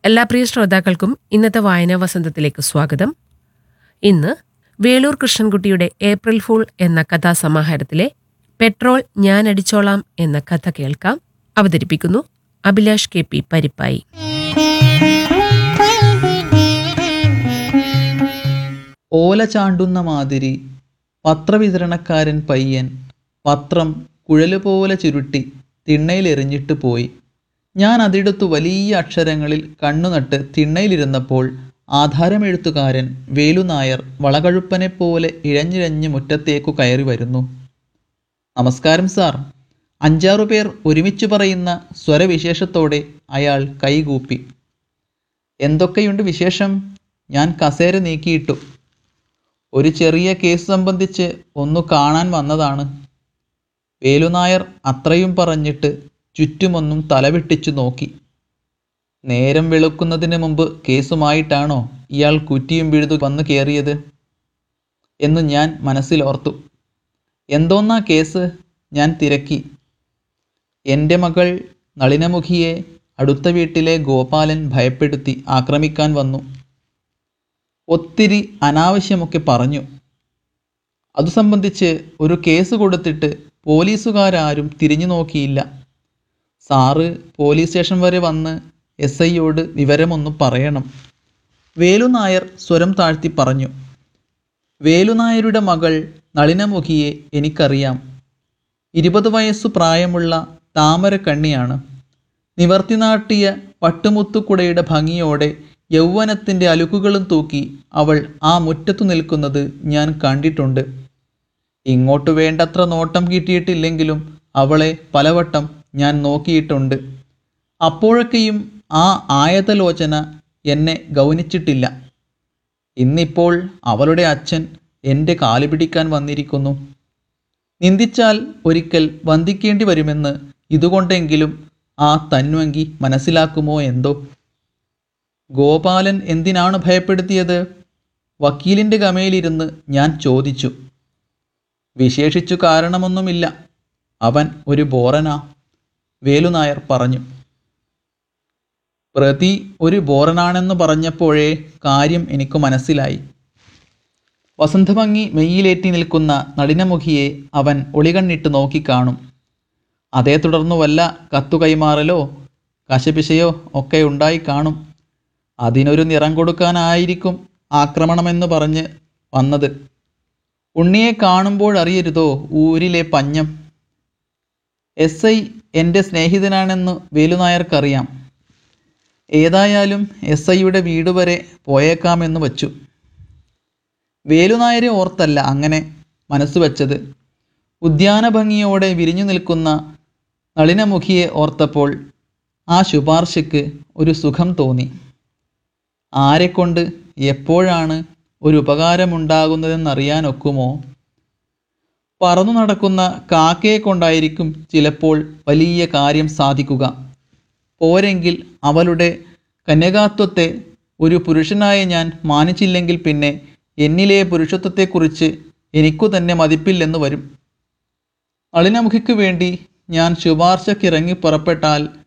എല്ലാ പ്രിയ ശ്രോതാക്കൾക്കും ഇന്നത്തെ വായനാ വസന്തത്തിലേക്ക് സ്വാഗതം ഇന്ന് വേളൂർ കൃഷ്ണൻകുട്ടിയുടെ ഏപ്രിൽ ഫൂൾ എന്ന കഥാസമാഹാരത്തിലെ പെട്രോൾ ഞാൻ അടിച്ചോളാം എന്ന കഥ കേൾക്കാം അവതരിപ്പിക്കുന്നു അഭിലാഷ് കെ പി പരിപ്പായി ഓല ചാണ്ടുന്ന മാതിരി പത്രവിതരണക്കാരൻ പയ്യൻ പത്രം കുഴലുപോലെ ചുരുട്ടി തിണ്ണയിലെറിഞ്ഞിട്ട് പോയി ഞാൻ അതിടത്തു വലിയ അക്ഷരങ്ങളിൽ കണ്ണുനട്ട് തിണ്ണയിലിരുന്നപ്പോൾ ആധാരമെഴുത്തുകാരൻ വേലുനായർ വളകഴുപ്പനെപ്പോലെ ഇഴഞ്ഞിഴഞ്ഞ് മുറ്റത്തേക്കു കയറി വരുന്നു നമസ്കാരം സാർ അഞ്ചാറു പേർ ഒരുമിച്ച് പറയുന്ന സ്വരവിശേഷത്തോടെ അയാൾ കൈകൂപ്പി എന്തൊക്കെയുണ്ട് വിശേഷം ഞാൻ കസേര നീക്കിയിട്ടു ഒരു ചെറിയ കേസ് സംബന്ധിച്ച് ഒന്ന് കാണാൻ വന്നതാണ് വേലുനായർ അത്രയും പറഞ്ഞിട്ട് ചുറ്റുമൊന്നും തലവെട്ടിച്ചു നോക്കി നേരം വെളുക്കുന്നതിന് മുമ്പ് കേസുമായിട്ടാണോ ഇയാൾ കുറ്റിയും പിഴുതു വന്നു കയറിയത് എന്ന് ഞാൻ മനസ്സിലോർത്തു എന്തോന്നാ കേസ് ഞാൻ തിരക്കി എൻ്റെ മകൾ നളിനമുഖിയെ അടുത്ത വീട്ടിലെ ഗോപാലൻ ഭയപ്പെടുത്തി ആക്രമിക്കാൻ വന്നു ഒത്തിരി അനാവശ്യമൊക്കെ പറഞ്ഞു അതു സംബന്ധിച്ച് ഒരു കേസ് കൊടുത്തിട്ട് പോലീസുകാരാരും തിരിഞ്ഞു നോക്കിയില്ല സാറ് പോലീസ് സ്റ്റേഷൻ വരെ വന്ന് എസ് ഐയോട് വിവരമൊന്ന് പറയണം വേലുനായർ സ്വരം താഴ്ത്തി പറഞ്ഞു വേലുനായരുടെ മകൾ നളിനമുഖിയെ എനിക്കറിയാം ഇരുപത് വയസ്സു പ്രായമുള്ള താമരക്കണ്ണിയാണ് നിവർത്തി നാട്ടിയ പട്ടുമുത്തുക്കുടയുടെ ഭംഗിയോടെ യൗവനത്തിൻ്റെ അലുക്കുകളും തൂക്കി അവൾ ആ മുറ്റത്തു നിൽക്കുന്നത് ഞാൻ കണ്ടിട്ടുണ്ട് ഇങ്ങോട്ട് വേണ്ടത്ര നോട്ടം കിട്ടിയിട്ടില്ലെങ്കിലും അവളെ പലവട്ടം ഞാൻ നോക്കിയിട്ടുണ്ട് അപ്പോഴൊക്കെയും ആ ആയതലോചന എന്നെ ഗൗനിച്ചിട്ടില്ല ഇന്നിപ്പോൾ അവളുടെ അച്ഛൻ എൻ്റെ കാല് പിടിക്കാൻ വന്നിരിക്കുന്നു നിന്ദിച്ചാൽ ഒരിക്കൽ വന്ദിക്കേണ്ടി വരുമെന്ന് ഇതുകൊണ്ടെങ്കിലും ആ തന്വങ്കി മനസ്സിലാക്കുമോ എന്തോ ഗോപാലൻ എന്തിനാണ് ഭയപ്പെടുത്തിയത് വക്കീലിൻ്റെ ഗമയിലിരുന്ന് ഞാൻ ചോദിച്ചു വിശേഷിച്ചു കാരണമൊന്നുമില്ല അവൻ ഒരു ബോറനാ വേലുനായർ പറഞ്ഞു പ്രതി ഒരു ബോറനാണെന്ന് പറഞ്ഞപ്പോഴേ കാര്യം എനിക്ക് മനസ്സിലായി വസന്തഭംഗി മെയ്യിലേറ്റി നിൽക്കുന്ന നളിനമുഖിയെ അവൻ ഒളികണ്ണിട്ട് നോക്കിക്കാണും അതേ തുടർന്നു വല്ല കത്തു കൈമാറലോ കശപിശയോ ഒക്കെ ഉണ്ടായി കാണും അതിനൊരു നിറം കൊടുക്കാനായിരിക്കും ആക്രമണമെന്ന് പറഞ്ഞ് വന്നത് ഉണ്ണിയെ കാണുമ്പോഴറിയരുതോ ഊരിലെ പഞ്ഞം എസ് ഐ എൻ്റെ സ്നേഹിതനാണെന്ന് വേലുനായർക്കറിയാം ഏതായാലും എസ് ഐയുടെ വീട് വരെ പോയേക്കാമെന്ന് വച്ചു വേലുനായരെ ഓർത്തല്ല അങ്ങനെ മനസ്സ് വച്ചത് ഉദ്യാന ഭംഗിയോടെ വിരിഞ്ഞു നിൽക്കുന്ന നളിനമുഖിയെ ഓർത്തപ്പോൾ ആ ശുപാർശയ്ക്ക് ഒരു സുഖം തോന്നി ആരെക്കൊണ്ട് എപ്പോഴാണ് ഒരു ഉപകാരമുണ്ടാകുന്നതെന്നറിയാനൊക്കുമോ പറന്നു നടക്കുന്ന കാക്കയെ കൊണ്ടായിരിക്കും ചിലപ്പോൾ വലിയ കാര്യം സാധിക്കുക പോരെങ്കിൽ അവളുടെ കന്യകാത്വത്തെ ഒരു പുരുഷനായ ഞാൻ മാനിച്ചില്ലെങ്കിൽ പിന്നെ എന്നിലെ പുരുഷത്വത്തെക്കുറിച്ച് എനിക്കു തന്നെ മതിപ്പില്ലെന്ന് വരും അളിനമുഖിക്ക് വേണ്ടി ഞാൻ ശുപാർശക്കിറങ്ങി പുറപ്പെട്ടാൽ